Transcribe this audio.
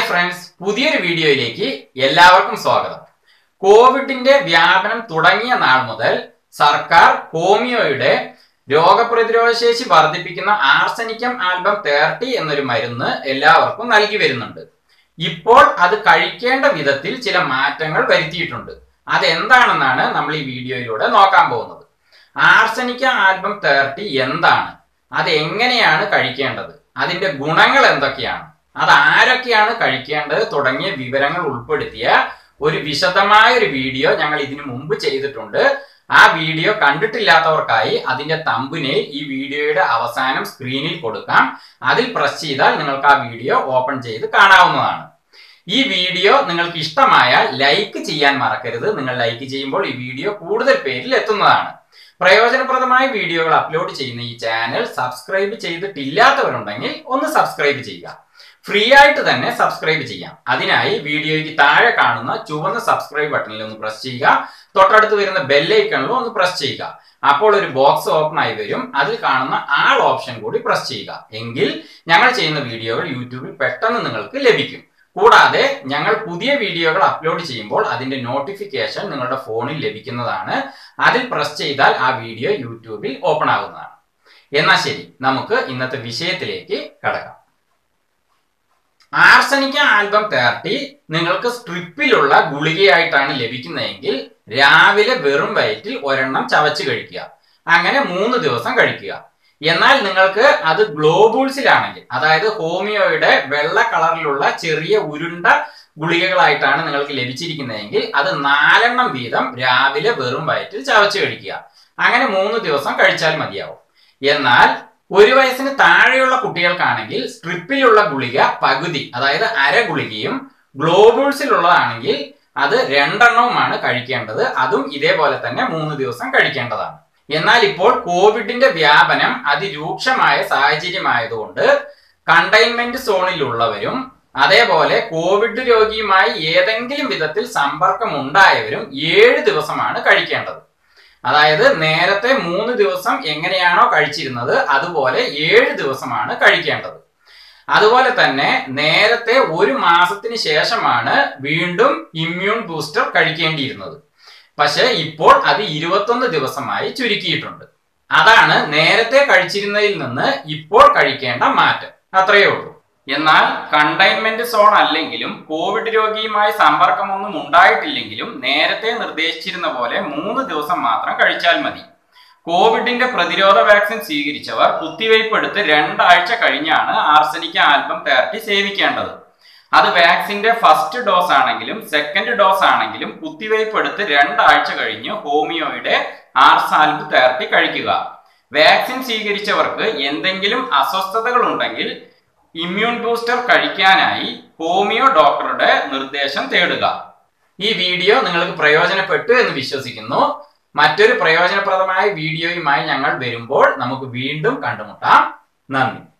friends പുതിയൊരു വീഡിയോയിലേക്ക് എല്ലാവർക്കും സ്വാഗതം കോവിഡിന്റെ വ്യാപനം തുടങ്ങിയ നാൾ മുതൽ സർക്കാർ ഹോമിയോയുടെ രോഗപ്രതിരോധ ശേഷി വർദ്ധിപ്പിക്കുന്ന ആർസനിക്കം ആൽബം തേർട്ടി എന്നൊരു മരുന്ന് എല്ലാവർക്കും നൽകി വരുന്നുണ്ട് ഇപ്പോൾ അത് കഴിക്കേണ്ട വിധത്തിൽ ചില മാറ്റങ്ങൾ വരുത്തിയിട്ടുണ്ട് അതെന്താണെന്നാണ് നമ്മൾ ഈ വീഡിയോയിലൂടെ നോക്കാൻ പോകുന്നത് ആർസനിക്ക ആൽബം തേർട്ടി എന്താണ് അത് എങ്ങനെയാണ് കഴിക്കേണ്ടത് അതിന്റെ ഗുണങ്ങൾ എന്തൊക്കെയാണ് അത് ആരൊക്കെയാണ് കഴിക്കേണ്ടത് തുടങ്ങിയ വിവരങ്ങൾ ഉൾപ്പെടുത്തിയ ഒരു വിശദമായ ഒരു വീഡിയോ ഞങ്ങൾ ഇതിനു മുമ്പ് ചെയ്തിട്ടുണ്ട് ആ വീഡിയോ കണ്ടിട്ടില്ലാത്തവർക്കായി അതിന്റെ തമ്പുനെ ഈ വീഡിയോയുടെ അവസാനം സ്ക്രീനിൽ കൊടുക്കാം അതിൽ പ്രസ് ചെയ്താൽ നിങ്ങൾക്ക് ആ വീഡിയോ ഓപ്പൺ ചെയ്ത് കാണാവുന്നതാണ് ഈ വീഡിയോ നിങ്ങൾക്ക് ഇഷ്ടമായാൽ ലൈക്ക് ചെയ്യാൻ മറക്കരുത് നിങ്ങൾ ലൈക്ക് ചെയ്യുമ്പോൾ ഈ വീഡിയോ കൂടുതൽ പേരിൽ എത്തുന്നതാണ് പ്രയോജനപ്രദമായ വീഡിയോകൾ അപ്ലോഡ് ചെയ്യുന്ന ഈ ചാനൽ സബ്സ്ക്രൈബ് ചെയ്തിട്ടില്ലാത്തവരുണ്ടെങ്കിൽ ഒന്ന് സബ്സ്ക്രൈബ് ചെയ്യുക ഫ്രീ ആയിട്ട് തന്നെ സബ്സ്ക്രൈബ് ചെയ്യാം അതിനായി വീഡിയോയ്ക്ക് താഴെ കാണുന്ന ചുവന്ന സബ്സ്ക്രൈബ് ബട്ടണിൽ ഒന്ന് പ്രസ് ചെയ്യുക തൊട്ടടുത്ത് വരുന്ന ബെല്ലൈക്കണിലും ഒന്ന് പ്രസ് ചെയ്യുക അപ്പോൾ ഒരു ബോക്സ് ഓപ്പൺ ആയി വരും അതിൽ കാണുന്ന ആൾ ഓപ്ഷൻ കൂടി പ്രസ് ചെയ്യുക എങ്കിൽ ഞങ്ങൾ ചെയ്യുന്ന വീഡിയോകൾ യൂട്യൂബിൽ പെട്ടെന്ന് നിങ്ങൾക്ക് ലഭിക്കും കൂടാതെ ഞങ്ങൾ പുതിയ വീഡിയോകൾ അപ്ലോഡ് ചെയ്യുമ്പോൾ അതിന്റെ നോട്ടിഫിക്കേഷൻ നിങ്ങളുടെ ഫോണിൽ ലഭിക്കുന്നതാണ് അതിൽ പ്രസ് ചെയ്താൽ ആ വീഡിയോ യൂട്യൂബിൽ ഓപ്പൺ ആകുന്നതാണ് എന്നാൽ ശരി നമുക്ക് ഇന്നത്തെ വിഷയത്തിലേക്ക് കടക്കാം ആർസനിക്ക ആൽബം തേർട്ടി നിങ്ങൾക്ക് സ്ട്രിപ്പിലുള്ള ഗുളികയായിട്ടാണ് ലഭിക്കുന്നതെങ്കിൽ രാവിലെ വെറും വയറ്റിൽ ഒരെണ്ണം ചവച്ച് കഴിക്കുക അങ്ങനെ മൂന്ന് ദിവസം കഴിക്കുക എന്നാൽ നിങ്ങൾക്ക് അത് ഗ്ലോബൂൾസിലാണെങ്കിൽ അതായത് ഹോമിയോയുടെ വെള്ള കളറിലുള്ള ചെറിയ ഉരുണ്ട ഗുളികകളായിട്ടാണ് നിങ്ങൾക്ക് ലഭിച്ചിരിക്കുന്നതെങ്കിൽ അത് നാലെണ്ണം വീതം രാവിലെ വെറും വയറ്റിൽ ചവച്ച് കഴിക്കുക അങ്ങനെ മൂന്ന് ദിവസം കഴിച്ചാൽ മതിയാവും എന്നാൽ ഒരു വയസ്സിന് താഴെയുള്ള കുട്ടികൾക്കാണെങ്കിൽ സ്ട്രിപ്പിലുള്ള ഗുളിക പകുതി അതായത് അര ഗുളികയും ഗ്ലോബൂൾസിലുള്ളതാണെങ്കിൽ അത് രണ്ടെണ്ണവുമാണ് കഴിക്കേണ്ടത് അതും ഇതേപോലെ തന്നെ മൂന്ന് ദിവസം കഴിക്കേണ്ടതാണ് എന്നാൽ ഇപ്പോൾ കോവിഡിന്റെ വ്യാപനം അതിരൂക്ഷമായ സാഹചര്യമായതുകൊണ്ട് കണ്ടെയ്ൻമെന്റ് സോണിലുള്ളവരും അതേപോലെ കോവിഡ് രോഗിയുമായി ഏതെങ്കിലും വിധത്തിൽ സമ്പർക്കം ഉണ്ടായവരും ഏഴ് ദിവസമാണ് കഴിക്കേണ്ടത് അതായത് നേരത്തെ മൂന്ന് ദിവസം എങ്ങനെയാണോ കഴിച്ചിരുന്നത് അതുപോലെ ഏഴ് ദിവസമാണ് കഴിക്കേണ്ടത് അതുപോലെ തന്നെ നേരത്തെ ഒരു മാസത്തിന് ശേഷമാണ് വീണ്ടും ഇമ്മ്യൂൺ ബൂസ്റ്റർ കഴിക്കേണ്ടിയിരുന്നത് പക്ഷെ ഇപ്പോൾ അത് ഇരുപത്തൊന്ന് ദിവസമായി ചുരുക്കിയിട്ടുണ്ട് അതാണ് നേരത്തെ കഴിച്ചിരുന്നതിൽ നിന്ന് ഇപ്പോൾ കഴിക്കേണ്ട മാറ്റം അത്രയേ ഉള്ളൂ എന്നാൽ കണ്ടെയ്ൻമെന്റ് സോൺ അല്ലെങ്കിലും കോവിഡ് രോഗിയുമായി സമ്പർക്കമൊന്നും ഉണ്ടായിട്ടില്ലെങ്കിലും നേരത്തെ നിർദ്ദേശിച്ചിരുന്ന പോലെ മൂന്ന് ദിവസം മാത്രം കഴിച്ചാൽ മതി കോവിഡിന്റെ പ്രതിരോധ വാക്സിൻ സ്വീകരിച്ചവർ കുത്തിവയ്പ് എടുത്ത് രണ്ടാഴ്ച കഴിഞ്ഞാണ് ആർസനിക്ക ആൽബം തേർട്ടി സേവിക്കേണ്ടത് അത് വാക്സിന്റെ ഫസ്റ്റ് ഡോസ് ആണെങ്കിലും സെക്കൻഡ് ഡോസ് ആണെങ്കിലും കുത്തിവയ്പ് എടുത്ത് രണ്ടാഴ്ച കഴിഞ്ഞ് ഹോമിയോയുടെ ആർസാൽബ് തേർട്ടി കഴിക്കുക വാക്സിൻ സ്വീകരിച്ചവർക്ക് എന്തെങ്കിലും അസ്വസ്ഥതകൾ ഉണ്ടെങ്കിൽ ഇമ്മ്യൂൺ ബൂസ്റ്റർ കഴിക്കാനായി ഹോമിയോ ഡോക്ടറുടെ നിർദ്ദേശം തേടുക ഈ വീഡിയോ നിങ്ങൾക്ക് പ്രയോജനപ്പെട്ടു എന്ന് വിശ്വസിക്കുന്നു മറ്റൊരു പ്രയോജനപ്രദമായ വീഡിയോയുമായി ഞങ്ങൾ വരുമ്പോൾ നമുക്ക് വീണ്ടും കണ്ടുമുട്ടാം നന്ദി